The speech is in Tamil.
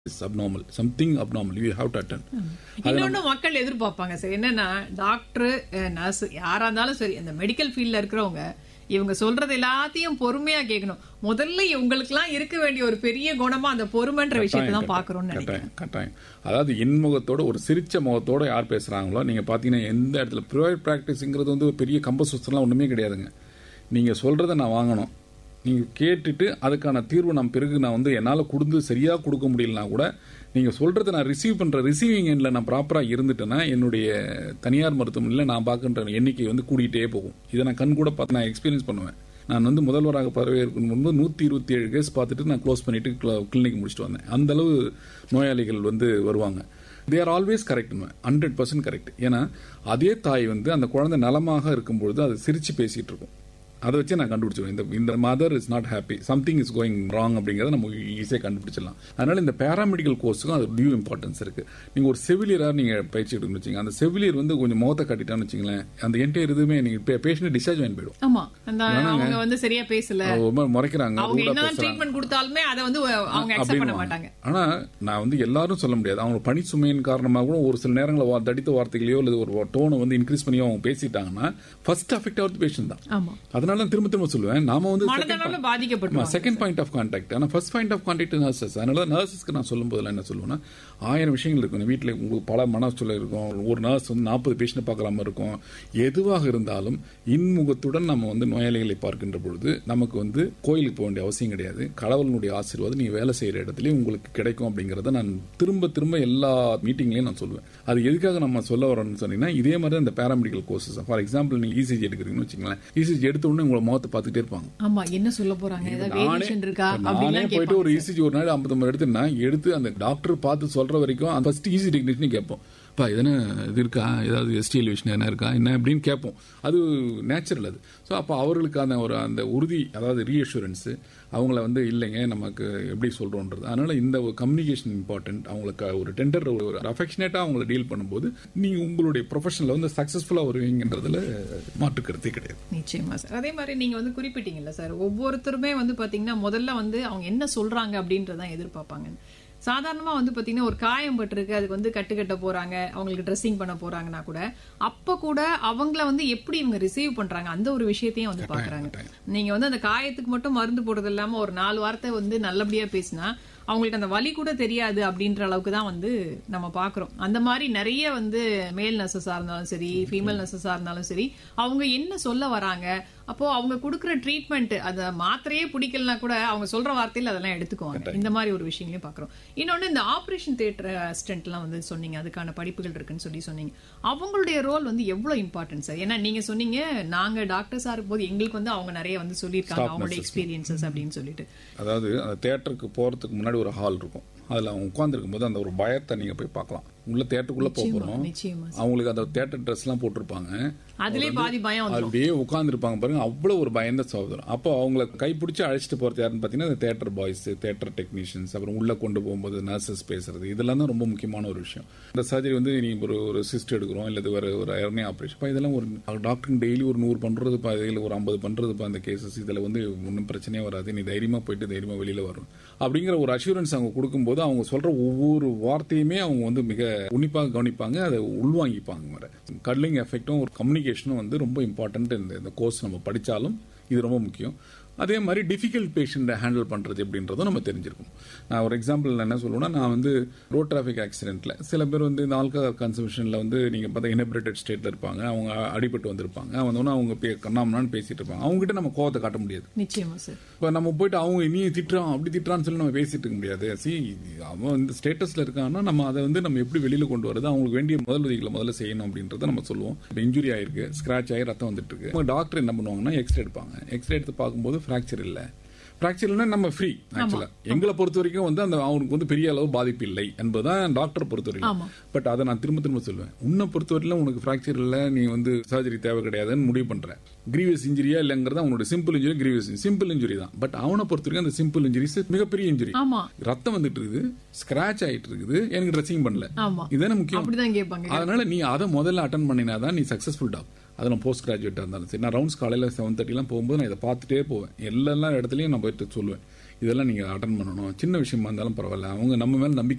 Is abnormal something abnormal you have to attend இன்னொன்னு மக்கள் எதிர்பார்ப்பாங்க சார் என்னன்னா டாக்டர் நர்ஸ் யாரா இருந்தாலும் சரி அந்த மெடிக்கல் ஃபீல்ட்ல இருக்கிறவங்க இவங்க சொல்றது எல்லாத்தையும் பொறுமையா கேட்கணும் முதல்ல இவங்களுக்குலாம் இருக்க வேண்டிய ஒரு பெரிய குணமா அந்த பொறுமைன்ற விஷயத்தை தான் பாக்குறோம்னு நினைக்கிறேன் கட்டாயம் கட்டாயம் அதாவது இன்முகத்தோட ஒரு சிரிச்ச முகத்தோட யார் பேசுறாங்களோ நீங்க பாத்தீங்கன்னா எந்த இடத்துல ப்ரைவேட் ப்ராக்டிஸ்ங்கிறது வந்து ஒரு பெரிய கம்பசுஸ்தெல்லாம் ஒண்ணுமே கிடையாதுங்க நீங்க சொல்றதை நான் வாங்கணும் நீங்க கேட்டுட்டு அதுக்கான தீர்வு நான் பிறகு நான் வந்து என்னால கொடுத்து சரியா கொடுக்க முடியலனா கூட நீங்க சொல்றதை நான் ரிசீவ் பண்ற ரிசீவிங் எண்ட்ல நான் ப்ராப்பரா இருந்துட்டேன்னா என்னுடைய தனியார் மருத்துவமனையில் நான் பார்க்கின்ற எண்ணிக்கை வந்து கூடிட்டே போகும் இதை நான் கண் கூட பார்த்து நான் எக்ஸ்பீரியன்ஸ் பண்ணுவேன் நான் வந்து முதல்வராக பதவியேற்கும் முன்பு நூத்தி இருபத்தி ஏழு கேஸ் பார்த்துட்டு நான் க்ளோஸ் பண்ணிட்டு கிளினிக் முடிச்சுட்டு வந்தேன் அந்த அளவு நோயாளிகள் வந்து வருவாங்க they are always correct hundred percent correct ஏன்னா அதே தாய் வந்து அந்த குழந்தை நலமாக இருக்கும்பொழுது அது சிரிச்சு பேசிட்டு இருக்கும் அதை வச்சு நான் கண்டுபிடிச்சிருவேன் இந்த இந்த mother is not happy something is going wrong அப்படிங்கறத நம்ம ஈஸியாக கண்டுபிடிச்சிடலாம் அதனால இந்த பேராமெடிக்கல் கோர்ஸுக்கும் அது டியூ இம்பார்ட்டன்ஸ் இருக்கு நீங்க ஒரு செவிலியராக நீங்க பயிற்சி எடுக்கணும்னு வச்சுங்க அந்த செவிலியர் வந்து கொஞ்சம் முகத்தை காட்டிட்டான்னு வச்சுங்களேன் அந்த என்டையர் இதுவுமே நீங்க பேஷண்ட் டிஸ்சார்ஜ் வாங்கி போயிடும் ஆமா அந்த அவங்க வந்து சரியா பேசல ரொம்ப முறைக்கிறாங்க அவங்க ரூடா என்னதான் பேசுறாங்க ட்ரீட்மெண்ட் கொடுத்தாலுமே அதை வந்து அவங்க அக்செப்ட் பண்ண மாட்டாங்க ஆனா நான் வந்து எல்லாரும் சொல்ல முடியாது அவங்க பணி சுமையின் காரணமாக கூட ஒரு சில நேரங்களில் வா- தடித்த வார்த்தைகளையோ அல்லது ஒரு டோனை வந்து இன்க்ரீஸ் பண்ணியோ அவங்க பேசிட்டாங்கன்னா ஃபர்ஸ்ட் அஃபெக்ட் ஆகுது பேஷண்ட் தான் ஆமா அதனால தான் திரும்ப திரும்ப சொல்லுவேன் நாம வந்து மனதளவுல பாதிக்கப்பட்டுருவாங்க செகண்ட் பாயிண்ட் ஆஃப் கான்டாக்ட் ஆனா first point of contact nurses அதனால நர்சஸ்க்கு நான் சொல்லும் போதெல்லாம் என்ன சொல்லுவேன்னா ஆயிரம் விஷயங்கள் இருக்கும் வீட்டில் உங்களுக்கு பல மனசுல இருக்கும் ஒரு நர்ஸ் வந்து நாற்பது பேஷண்ட் பார்க்குற மாதிரி இருக்கும் எதுவாக இருந்தாலும் இன்முகத்துடன் நம்ம வந்து நோயாளிகளை பார்க்கின்ற பொழுது நமக்கு வந்து கோயிலுக்கு போக வேண்டிய அவசியம் கிடையாது கடவுளினுடைய ஆசீர்வாதம் நீங்க வேலை செய்யற இடத்துலயும் உங்களுக்கு கிடைக்கும் அப்படிங்கறத நான் திரும்ப திரும்ப எல்லா மீட்டிங்லயும் நான் சொல்லுவேன் அது எதுக்காக நம்ம சொல்ல வரோம்னு சொன்னீங்கன்னா இதே மாதிரி தான் இந்த பேராமெடிக்கல் கோர்சஸ் ஃபார் எக்ஸாம்பிள் நீங்க இசிஜி எடுக்கிறீங்கன்னு வச்சுங்களேன் இசிஜி எடுத்த உடனே உங்களை முகத்தை பார்த்துட்டே இருப்பாங்க ஆமா என்ன சொல்ல போறாங்க ஏதாவது நானே வேரியேஷன் இருக்கா நானே அப்படிலாம் போயிட்டு ஒரு கேட்பாங்க இசிஜி ஒரு நாள் ஐம்பது ஐம்பது எடுத்துனா எடுத்து அந்த டாக்டர் பார்த்து சொல்ற வரைக்கும் அந்த ஃபர்ஸ்ட் ஈஸி டெக்னீஷியன் கேட்போம் பா எதனா இது இருக்கா ஏதாவது எஸ்டிஎல் விஷயம் என்ன இருக்கா என்ன அப்படின்னு கேட்போம் அது நேச்சுரல் அது ஸோ அப்போ அவர்களுக்கான ஒரு அந்த உறுதி அதாவது ரீஅஷூரன்ஸ் அவங்கள வந்து இல்லைங்க நமக்கு எப்படி சொல்றோன்றது அதனால இந்த ஒரு கம்யூனிகேஷன் இம்பார்ட்டன்ட் அவங்களுக்கு ஒரு டெண்டர் ஒரு அஃபெக்ஷனேட்டாக அவங்கள டீல் பண்ணும்போது நீங்க உங்களுடைய ப்ரொஃபஷனில் வந்து சக்ஸஸ்ஃபுல்லாக வருவீங்கன்றதுல மாற்று கருத்தே கிடையாது நிச்சயமா சார் அதே மாதிரி நீங்க வந்து குறிப்பிட்டீங்கல்ல சார் ஒவ்வொருத்தருமே வந்து பாத்தீங்கன்னா முதல்ல வந்து அவங்க என்ன சொல்றாங்க அப்படின்றதான் எதிர்பார்ப்பாங்க சாதாரணமா வந்து பாத்தீங்கன்னா ஒரு காயம் பட்டிருக்கு அதுக்கு வந்து கட்டு கட்ட போறாங்க அவங்களுக்கு ட்ரெஸ்ஸிங் பண்ண போறாங்கன்னா கூட அப்ப கூட அவங்கள வந்து எப்படி இவங்க ரிசீவ் பண்றாங்க அந்த ஒரு விஷயத்தையும் வந்து பாக்குறாங்க நீங்க வந்து அந்த காயத்துக்கு மட்டும் மருந்து போடுறது இல்லாம ஒரு நாலு வார்த்தை வந்து நல்லபடியா பேசினா அவங்களுக்கு அந்த வலி கூட தெரியாது அப்படின்ற அளவுக்கு தான் வந்து நம்ம பாக்குறோம் அந்த மாதிரி நிறைய வந்து மேல் நர்சஸா இருந்தாலும் சரி ஃபீமேல் நர்சஸா இருந்தாலும் சரி அவங்க என்ன சொல்ல வராங்க அப்போ அவங்க கொடுக்குற ட்ரீட்மெண்ட் அந்த மாத்திரையே பிடிக்கலனா கூட அவங்க சொல்ற வார்த்தையில அதெல்லாம் எடுத்துக்குவாங்க இந்த மாதிரி ஒரு விஷயங்களையும் பாக்குறோம் இன்னொன்னு இந்த ஆபரேஷன் தியேட்டர் அசிஸ்டன்ட் எல்லாம் வந்து சொன்னீங்க அதுக்கான படிப்புகள் இருக்குன்னு சொல்லி சொன்னீங்க அவங்களுடைய ரோல் வந்து எவ்வளவு இம்பார்ட்டன்ட் சார் ஏன்னா நீங்க சொன்னீங்க நாங்க டாக்டர்ஸா இருக்கும்போது எங்களுக்கு வந்து அவங்க நிறைய வந்து சொல்லியிருக்காங்க அவங்களோட எக்ஸ்பீரியன்சஸ் அப்படின்னு சொல்லிட்டு அதாவது அந்த தேட்டருக்கு போறதுக்கு முன்னாடி ஒரு ஹால் இருக்கும் அதுல அவங்க உட்கார்ந்துருக்கும் போது அந்த ஒரு பயத்தை நீங்க போய் பார்க்கலாம் உள்ள தேட்டருக்குள்ள போக போறோம் நிச்சயமா அவங்களுக்கு அந்த தேட்டர் ட்ரெஸ் எல்லாம் போட்டிருப்பாங்க அதுலயே பாதி பயம் வந்துரும் அப்படியே உட்கார்ந்துருப்பாங்க பாருங்க அவ்வளவு ஒரு பயந்த சகோதரம் அப்போ அவங்கள கைப்பிடிச்சு அழைச்சிட்டு போறது யாருன்னு பாத்தீங்கன்னா இந்த தேட்டர் பாய்ஸ் தேட்டர் டெக்னீஷியன்ஸ் அப்புறம் உள்ள கொண்டு போகும்போது நர்சஸ் பேசுறது இதெல்லாம் தான் ரொம்ப முக்கியமான ஒரு விஷயம் இந்த சர்ஜரி வந்து நீ ஒரு ஒரு சிஸ்ட் எடுக்கிறோம் இல்லது வேற ஒரு இறனே ஆப்ரேஷன் இதெல்லாம் ஒரு டாக்டர் டெய்லி ஒரு நூறு பண்றது பா இதுல ஒரு ஐம்பது பண்றது பா அந்த கேசஸ் இதுல வந்து ஒன்றும் பிரச்சனையே வராது நீ தைரியமா போயிட்டு தைரியமா வெளியில வரும் அப்படிங்கிற ஒரு அஷூரன்ஸ் அவங்க கொடுக்கும்போது அவங்க சொல்ற ஒவ்வொரு வார்த்தையுமே அவங்க வந்து மிக உன்னிப்பாக கவனிப்பாங்க அதை உள்வாங்கிப்பாங்க வர கட்லிங் எஃபெக்டும் ஒரு கம்யூனிகேஷனும் வந்து ரொம்ப இம்பார்ட்டன்ட் இந்த இந்த கோர்ஸ் நம்ம படிச்சாலும் இது ரொம்ப முக்கியம் அதே மாதிரி டிஃபிகல்ட் பேஷண்ட்டை ஹேண்டில் பண்ணுறது எப்படின்றதும் நம்ம தெரிஞ்சிருக்கும் நான் ஒரு எக்ஸாம்பிள் என்ன சொல்லுவேன்னா நான் வந்து ரோட் டிராஃபிக் ஆக்சிடென்ட்ல சில பேர் வந்து இந்த ஆல்கஹால் கன்சம்ஷனில் வந்து நீங்கள் பார்த்தா இனபிரேட்டட் ஸ்டேட்டில் இருப்பாங்க அவங்க அடிபட்டு வந்திருப்பாங்க வந்தோன்னா அவங்க பே கண்ணாமனான்னு பேசிட்டு இருப்பாங்க அவங்ககிட்ட நம்ம கோவத்தை காட்ட முடியாது நிச்சயமா சார் இப்போ நம்ம போயிட்டு அவங்க நீ திட்டுறான் அப்படி திட்டுறான்னு சொல்லி நம்ம பேசிட்டு இருக்க முடியாது சி அவன் இந்த ஸ்டேட்டஸ்ல இருக்கான்னா நம்ம அதை வந்து நம்ம எப்படி வெளியில கொண்டு வரது அவங்களுக்கு வேண்டிய முதல் உதவிகளை முதல்ல செய்யணும் அப்படின்றத நம்ம சொல்லுவோம் இப்போ இன்ஜுரி ஆயிருக்கு ஸ்கிராச் ஆகி ரத்தம் வந்துட்டு இருக்கு அவங்க டாக்டர் என்ன பண்ணுவாங்கன்னா எக்ஸ்ரே எடுப்பாங்க எக்ஸ்ரே எடுத்து பார்க்கும்போது ஃப்ராக்சர் இல்லை ஃப்ராக்சர் இல்லைன்னா நம்ம ஃப்ரீ ஆக்சுவலா எங்களை பொறுத்த வரைக்கும் வந்து அந்த அவனுக்கு வந்து பெரிய அளவு பாதிப்பு இல்லை என்பதுதான் டாக்டரை பொறுத்த வரைக்கும் ஆமா. பட் அதை நான் திரும்ப திரும்ப சொல்லுவேன் உன்னை பொறுத்தவரையிலும் உனக்கு ஃப்ராக்சர் இல்லை நீ வந்து சர்ஜரி தேவை கிடையாதுன்னு முடிவு பண்ற கிரீவியஸ் இன்ஜுரியா இல்லைங்கிறத அவனோட simple injury grievous simple injury தான் பட் அவனை பொறுத்த வரைக்கும் அந்த சிம்பிள் இன்ஜுரிஸ் மிகப்பெரிய இன்ஜுரி ஆமா ரத்தம் வந்துட்டு இருக்குது ஸ்கிராச் ஆயிட்டு இருக்குது எனக்கு ட்ரெஸ்ஸிங் பண்ணல ஆமா இதானே முக்கியம் அப்படிதான் கேட்பாங்க அதனால நீ அதை முதல்ல அட்டன் பண்ணினாதான் நீ சக்சஸ்ஃபுல் டாக் அதில் போஸ்ட் கிராஜுவேட்டாக இருந்தாலும் சரி நான் ரவுண்ட்ஸ் காலையில் செவன் தேர்ட்டிலாம் போகும்போது நான் இதை பார்த்துட்டே போவேன் எல்லா இடத்துலையும் நான் போயிட்டு சொல்லுவேன் இதெல்லாம் நீங்கள் அட்டன் பண்ணணும் சின்ன விஷயமா இருந்தாலும் பரவாயில்ல அவங்க நம்ம மேலே நம்பிக்கை